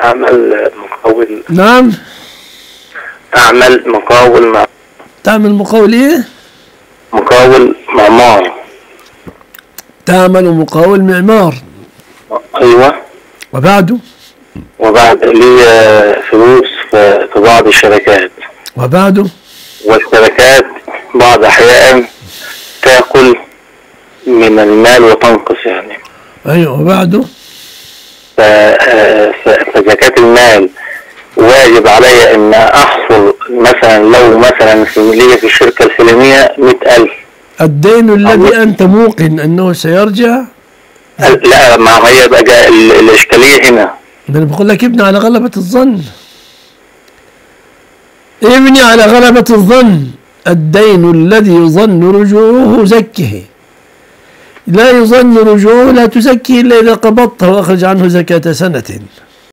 أعمل مقاول نعم أعمل مقاول مع تعمل مقاول إيه مقاول معمار تعمل مقاول معمار أيوة وبعده وبعد لي فلوس في في بعض الشركات وبعده والشركات بعض أحيان تأكل من المال وتنقص يعني أيوة وبعده ف- آه، ف- فزكاة المال واجب علي ان احصل مثلا لو مثلا في ليا في الشركة الفلانية مئة الف الدين الذي أنت موقن أنه سيرجع لا ما هي بقى جا- ال- الاشكالية هنا ده أنا بقول لك ابني على غلبة الظن ابني على غلبة الظن الدين الذي يظن رجوعه زكه لا يظن رجوعه لا تزكي إلا إذا قبضته وأخرج عنه زكاة سنة